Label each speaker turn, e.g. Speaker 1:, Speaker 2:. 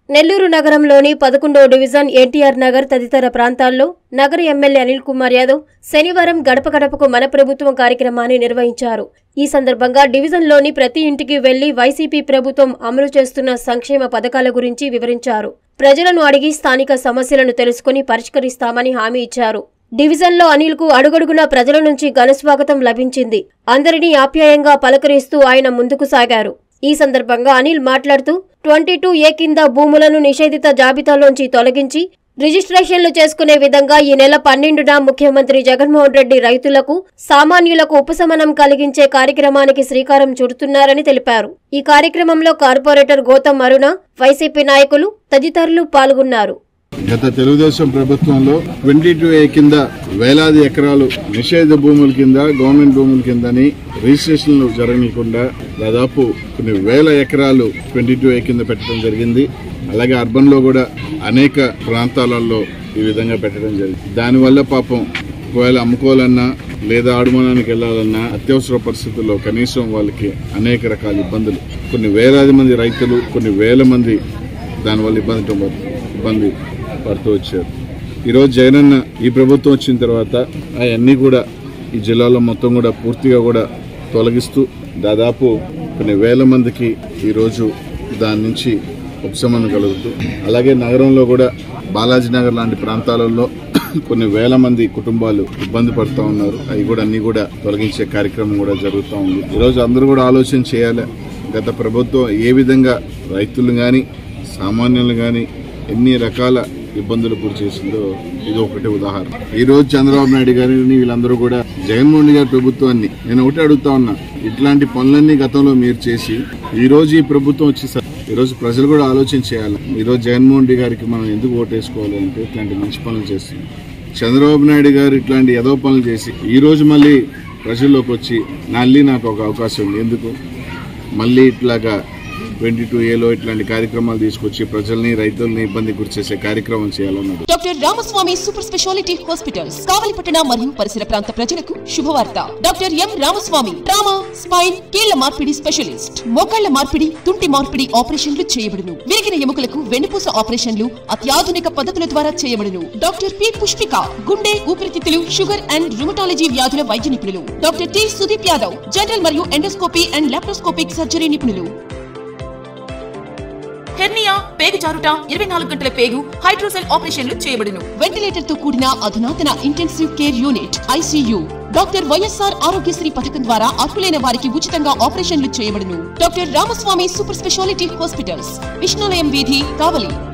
Speaker 1: నెల్లూరు నగరంలోని పదకొండో డివిజన్ ఎన్టీఆర్ నగర్ తదితర ప్రాంతాల్లో నగర ఎమ్మెల్యే అనిల్ కుమార్ యాదవ్ శనివారం గడప గడపకు మన ప్రభుత్వం కార్యక్రమాన్ని నిర్వహించారు ఈ సందర్భంగా డివిజన్లోని ప్రతి ఇంటికి వెళ్లి వైసీపీ ప్రభుత్వం అమలు చేస్తున్న సంక్షేమ పథకాల గురించి వివరించారు ప్రజలను అడిగి స్థానిక సమస్యలను తెలుసుకుని పరిష్కరిస్తామని హామీ ఇచ్చారు డివిజన్లో అనిల్ కు అడుగడుగునా ప్రజల నుంచి ఘనస్వాగతం లభించింది అందరినీ ఆప్యాయంగా పలకరిస్తూ ఆయన ముందుకు సాగారు ఈ సందర్భంగా అనిల్ మాట్లాడుతూ ట్వంటీ టూ ఏ కింద భూములను నిషేధిత జాబితాలోంచి తొలగించి రిజిస్ట్రేషన్లు చేసుకునే విధంగా ఈ నెల పన్నెండున ముఖ్యమంత్రి జగన్మోహన్ రెడ్డి రైతులకు సామాన్యులకు ఉపశమనం కలిగించే కార్యక్రమానికి శ్రీకారం చుడుతున్నారని తెలిపారు ఈ కార్యక్రమంలో కార్పొరేటర్ గౌతమ్ అరుణ వైసీపీ నాయకులు తదితరులు పాల్గొన్నారు
Speaker 2: గత తెలుగుదేశం ప్రభుత్వంలో ట్వంటీ టూ ఏ కింద వేలాది ఎకరాలు నిషేధ భూముల కింద గవర్నమెంట్ భూముల కిందని రిజిస్ట్రేషన్లు జరగనీయకుండా దాదాపు కొన్ని వేల ఎకరాలు ట్వంటీ టూ ఏ కింద పెట్టడం జరిగింది అలాగే అర్బన్ లో కూడా అనేక ప్రాంతాలలో ఈ విధంగా పెట్టడం జరిగింది దానివల్ల పాపం ఒకవేళ అమ్ముకోవాలన్నా లేదా ఆడుమనానికి వెళ్లాలన్నా అత్యవసర పరిస్థితుల్లో కనీసం వాళ్ళకి అనేక రకాల ఇబ్బందులు కొన్ని వేలాది మంది రైతులు కొన్ని వేల మంది దానివల్ల ఇబ్బంది ఇబ్బంది పడుతూ వచ్చారు ఈరోజు జగనన్న ఈ ప్రభుత్వం వచ్చిన తర్వాత అవన్నీ కూడా ఈ జిల్లాలో మొత్తం కూడా పూర్తిగా కూడా తొలగిస్తూ దాదాపు కొన్ని వేల మందికి ఈరోజు దాని నుంచి ఉపశమనం కలుగుతూ అలాగే నగరంలో కూడా బాలాజీ నగర్ లాంటి ప్రాంతాలలో కొన్ని వేల మంది కుటుంబాలు ఇబ్బంది పడుతూ ఉన్నారు అవి కూడా అన్ని కూడా తొలగించే కార్యక్రమం కూడా జరుగుతూ ఉంది ఈరోజు అందరూ కూడా ఆలోచన చేయాలి గత ప్రభుత్వం ఏ విధంగా రైతులు కానీ సామాన్యులు కానీ ఎన్ని రకాల ఇబ్బందులు గురి చేసిందో ఇది ఒకటి ఉదాహరణ ఈ రోజు చంద్రబాబు నాయుడు గారిని వీళ్ళందరూ కూడా జగన్మోహన్ రెడ్డి గారి ప్రభుత్వాన్ని నేను ఒకటే అడుగుతా ఉన్నా ఇట్లాంటి పనులన్నీ గతంలో మీరు చేసి ఈ రోజు ఈ ప్రభుత్వం వచ్చి ఈ రోజు ప్రజలు కూడా ఆలోచన చేయాలి ఈ రోజు జగన్మోహన్ రెడ్డి గారికి మనం ఎందుకు ఓటేసుకోవాలి అంటే ఇట్లాంటి మంచి పనులు చేస్తుంది చంద్రబాబు నాయుడు గారు ఇట్లాంటి ఏదో పనులు చేసి ఈ రోజు మళ్ళీ ప్రజల్లోకి వచ్చి మళ్ళీ నాకు ఒక అవకాశం ఉంది ఎందుకు మళ్ళీ ఇట్లాగా ట్వంటీ టూ ఏలో ఇట్లాంటి కార్యక్రమాలు తీసుకొచ్చి ప్రజల్ని రైతుల్ని ఇబ్బంది గురి చేసే కార్యక్రమం చేయాలన్నది
Speaker 3: doctor Ramaswamy super speciality hospitals కావలిపట్టణ మరియు పరిసర ప్రాంత ప్రజలకు శుభవార్త doctor M Ramaswamy trauma spine కీళ్ల మార్పిడి స్పెషలిస్ట్ మోకాళ్ల మార్పిడి తుంటి మార్పిడి ఆపరేషన్లు చేయబడును విరిగిన ఎముకలకు వెన్నుపూస ఆపరేషన్లు అత్యాధునిక పద్ధతుల ద్వారా చేయబడును డాక్టర్ పి పుష్పిక గుండె ఊపిరితిత్తులు షుగర్ అండ్ రుమటాలజీ వ్యాధుల వైద్య నిపుణులు doctor T Sudeep Yadav general మరియు ఎండోస్కోపీ అండ్ లాప్రోస్కోపిక్ సర్జరీ నిపుణులు హెర్నియా పేగు జారుట ఇరవై నాలుగు గంటల పేగు హైడ్రోసెల్ ఆపరేషన్లు చేయబడును వెంటిలేటర్ తో కూడిన అధునాతన intensive care unit ICU doctor YSR Aarogyasri పథకం ద్వారా అర్హులైన వారికి ఉచితంగా ఆపరేషన్లు చేయబడును doctor Ramaswamy super speciality hospitals Vishnulayam వీధి కావలి